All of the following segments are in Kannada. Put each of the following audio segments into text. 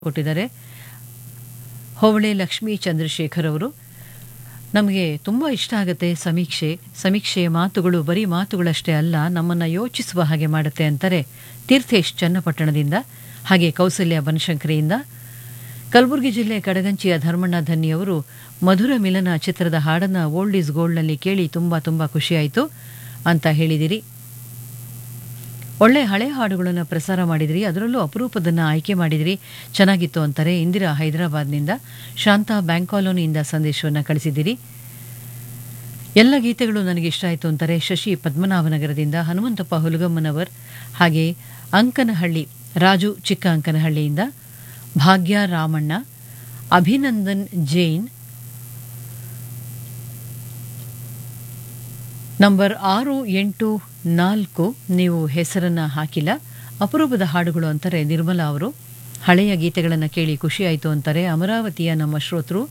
ಕೊಟ್ಟಿದ್ದಾರೆ ಹೋಬಳೆ ಲಕ್ಷ್ಮೀ ಚಂದ್ರಶೇಖರ್ ಅವರು ನಮಗೆ ತುಂಬ ಇಷ್ಟ ಆಗುತ್ತೆ ಸಮೀಕ್ಷೆ ಸಮೀಕ್ಷೆಯ ಮಾತುಗಳು ಬರೀ ಮಾತುಗಳಷ್ಟೇ ಅಲ್ಲ ನಮ್ಮನ್ನು ಯೋಚಿಸುವ ಹಾಗೆ ಮಾಡುತ್ತೆ ಅಂತಾರೆ ತೀರ್ಥೇಶ್ ಚನ್ನಪಟ್ಟಣದಿಂದ ಹಾಗೆ ಕೌಸಲ್ಯ ಬನಶಂಕರಿಯಿಂದ ಕಲಬುರಗಿ ಜಿಲ್ಲೆ ಕಡಗಂಚಿಯ ಧರ್ಮಣ್ಣ ಧನ್ಯವರು ಮಧುರ ಮಿಲನ ಚಿತ್ರದ ಹಾಡನ್ನು ಓಲ್ಡ್ ಈಸ್ ಗೋಲ್ಡ್ನಲ್ಲಿ ಕೇಳಿ ತುಂಬ ತುಂಬ ಖುಷಿಯಾಯಿತು ಅಂತ ಹೇಳಿದಿರಿ ಒಳ್ಳೆ ಹಳೆ ಹಾಡುಗಳನ್ನು ಪ್ರಸಾರ ಮಾಡಿದಿರಿ ಅದರಲ್ಲೂ ಅಪರೂಪದನ್ನು ಆಯ್ಕೆ ಮಾಡಿದಿರಿ ಚೆನ್ನಾಗಿತ್ತು ಅಂತಾರೆ ಇಂದಿರಾ ಹೈದರಾಬಾದ್ನಿಂದ ಶಾಂತಾ ಬ್ಯಾಂಕ್ ಕಾಲೋನಿಯಿಂದ ಸಂದೇಶವನ್ನು ಕಳಿಸಿದ್ದೀರಿ ಎಲ್ಲ ಗೀತೆಗಳು ನನಗೆ ಇಷ್ಟ ಆಯಿತು ಅಂತಾರೆ ಶಶಿ ಪದ್ಮನಾಭನಗರದಿಂದ ಹನುಮಂತಪ್ಪ ಹುಲಗಮ್ಮನವರ್ ಹಾಗೆ ಅಂಕನಹಳ್ಳಿ ರಾಜು ಚಿಕ್ಕ ಅಂಕನಹಳ್ಳಿಯಿಂದ ಭಾಗ್ಯ ರಾಮಣ್ಣ ಅಭಿನಂದನ್ ಜೈನ್ ನಂಬರ್ ಆರು ಎಂಟು ನಾಲ್ಕು ನೀವು ಹೆಸರನ್ನು ಹಾಕಿಲ್ಲ ಅಪರೂಪದ ಹಾಡುಗಳು ಅಂತಾರೆ ನಿರ್ಮಲಾ ಅವರು ಹಳೆಯ ಗೀತೆಗಳನ್ನು ಕೇಳಿ ಖುಷಿಯಾಯಿತು ಅಂತಾರೆ ಅಮರಾವತಿಯ ನಮ್ಮ ಶ್ರೋತೃ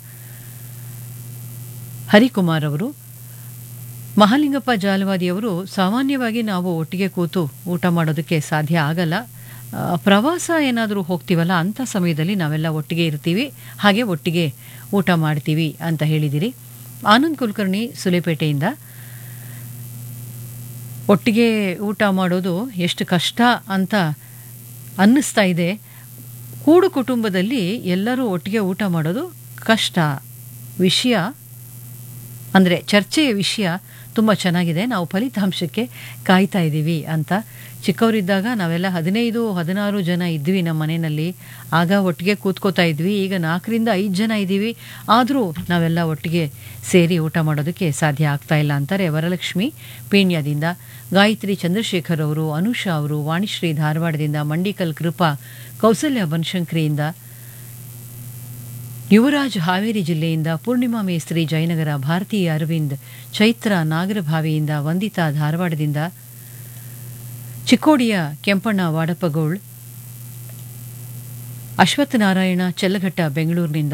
ಹರಿಕುಮಾರ್ ಅವರು ಮಹಾಲಿಂಗಪ್ಪ ಜಾಲವಾದಿಯವರು ಸಾಮಾನ್ಯವಾಗಿ ನಾವು ಒಟ್ಟಿಗೆ ಕೂತು ಊಟ ಮಾಡೋದಕ್ಕೆ ಸಾಧ್ಯ ಆಗಲ್ಲ ಆ, ಪ್ರವಾಸ ಏನಾದರೂ ಹೋಗ್ತೀವಲ್ಲ ಅಂಥ ಸಮಯದಲ್ಲಿ ನಾವೆಲ್ಲ ಒಟ್ಟಿಗೆ ಇರ್ತೀವಿ ಹಾಗೆ ಒಟ್ಟಿಗೆ ಊಟ ಮಾಡ್ತೀವಿ ಅಂತ ಹೇಳಿದಿರಿ ಆನಂದ್ ಕುಲಕರ್ಣಿ ಸುಲೇಪೇಟೆಯಿಂದ ಒಟ್ಟಿಗೆ ಊಟ ಮಾಡೋದು ಎಷ್ಟು ಕಷ್ಟ ಅಂತ ಅನ್ನಿಸ್ತಾ ಇದೆ ಕೂಡು ಕುಟುಂಬದಲ್ಲಿ ಎಲ್ಲರೂ ಒಟ್ಟಿಗೆ ಊಟ ಮಾಡೋದು ಕಷ್ಟ ವಿಷಯ ಅಂದರೆ ಚರ್ಚೆಯ ವಿಷಯ ತುಂಬ ಚೆನ್ನಾಗಿದೆ ನಾವು ಫಲಿತಾಂಶಕ್ಕೆ ಕಾಯ್ತಾ ಇದ್ದೀವಿ ಅಂತ ಚಿಕ್ಕವರಿದ್ದಾಗ ನಾವೆಲ್ಲ ಹದಿನೈದು ಹದಿನಾರು ಜನ ಇದ್ವಿ ನಮ್ಮ ಮನೆಯಲ್ಲಿ ಆಗ ಒಟ್ಟಿಗೆ ಕೂತ್ಕೋತಾ ಇದ್ವಿ ಈಗ ನಾಲ್ಕರಿಂದ ಐದು ಜನ ಇದ್ದೀವಿ ಆದರೂ ನಾವೆಲ್ಲ ಒಟ್ಟಿಗೆ ಸೇರಿ ಊಟ ಮಾಡೋದಕ್ಕೆ ಸಾಧ್ಯ ಆಗ್ತಾ ಇಲ್ಲ ಅಂತಾರೆ ವರಲಕ್ಷ್ಮಿ ಪೀಣ್ಯದಿಂದ ಗಾಯತ್ರಿ ಚಂದ್ರಶೇಖರ್ ಅವರು ಅನುಷಾ ಅವರು ವಾಣಿಶ್ರೀ ಧಾರವಾಡದಿಂದ ಮಂಡಿಕಲ್ ಕೃಪಾ ಕೌಸಲ್ಯ ಬನಶಂಕರಿಯಿಂದ ಯುವರಾಜ್ ಹಾವೇರಿ ಜಿಲ್ಲೆಯಿಂದ ಪೂರ್ಣಿಮಾ ಮೇಸ್ತ್ರಿ ಜಯನಗರ ಭಾರತೀಯ ಅರವಿಂದ್ ಚೈತ್ರ ನಾಗರಭಾವಿಯಿಂದ ವಂದಿತಾ ಧಾರವಾಡದಿಂದ ಚಿಕ್ಕೋಡಿಯ ಕೆಂಪಣ್ಣ ವಾಡಪ್ಪಗೋಳ್ ಅಶ್ವತ್ಥನಾರಾಯಣ ಚೆಲ್ಲಘಟ್ಟ ಬೆಂಗಳೂರಿನಿಂದ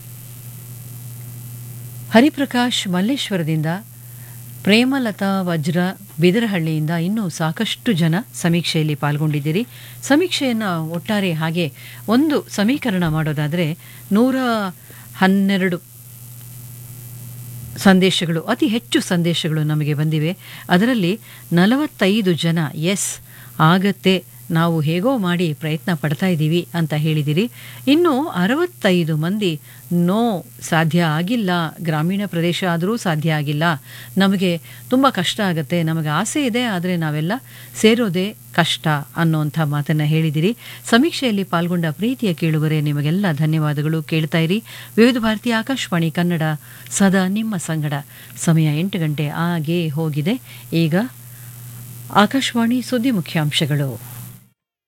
ಹರಿಪ್ರಕಾಶ್ ಮಲ್ಲೇಶ್ವರದಿಂದ ಪ್ರೇಮಲತಾ ವಜ್ರ ಬಿದರಹಳ್ಳಿಯಿಂದ ಇನ್ನೂ ಸಾಕಷ್ಟು ಜನ ಸಮೀಕ್ಷೆಯಲ್ಲಿ ಪಾಲ್ಗೊಂಡಿದ್ದೀರಿ ಸಮೀಕ್ಷೆಯನ್ನು ಒಟ್ಟಾರೆ ಹಾಗೆ ಒಂದು ಸಮೀಕರಣ ಮಾಡೋದಾದರೆ ನೂರ ಹನ್ನೆರಡು ಸಂದೇಶಗಳು ಅತಿ ಹೆಚ್ಚು ಸಂದೇಶಗಳು ನಮಗೆ ಬಂದಿವೆ ಅದರಲ್ಲಿ ನಲವತ್ತೈದು ಜನ ಎಸ್ ಆಗತ್ತೆ ನಾವು ಹೇಗೋ ಮಾಡಿ ಪ್ರಯತ್ನ ಪಡ್ತಾ ಇದ್ದೀವಿ ಅಂತ ಹೇಳಿದಿರಿ ಇನ್ನು ಅರವತ್ತೈದು ಮಂದಿ ನೋ ಸಾಧ್ಯ ಆಗಿಲ್ಲ ಗ್ರಾಮೀಣ ಪ್ರದೇಶ ಆದರೂ ಸಾಧ್ಯ ಆಗಿಲ್ಲ ನಮಗೆ ತುಂಬ ಕಷ್ಟ ಆಗುತ್ತೆ ನಮಗೆ ಆಸೆ ಇದೆ ಆದರೆ ನಾವೆಲ್ಲ ಸೇರೋದೇ ಕಷ್ಟ ಅನ್ನೋಂಥ ಮಾತನ್ನು ಹೇಳಿದಿರಿ ಸಮೀಕ್ಷೆಯಲ್ಲಿ ಪಾಲ್ಗೊಂಡ ಪ್ರೀತಿಯ ಕೇಳುಗರೆ ನಿಮಗೆಲ್ಲ ಧನ್ಯವಾದಗಳು ಕೇಳ್ತಾ ಇರಿ ವಿವಿಧ ಭಾರತೀಯ ಆಕಾಶವಾಣಿ ಕನ್ನಡ ಸದಾ ನಿಮ್ಮ ಸಂಗಡ ಸಮಯ ಎಂಟು ಗಂಟೆ ಆಗೇ ಹೋಗಿದೆ ಈಗ ಆಕಾಶವಾಣಿ ಸುದ್ದಿ ಮುಖ್ಯಾಂಶಗಳು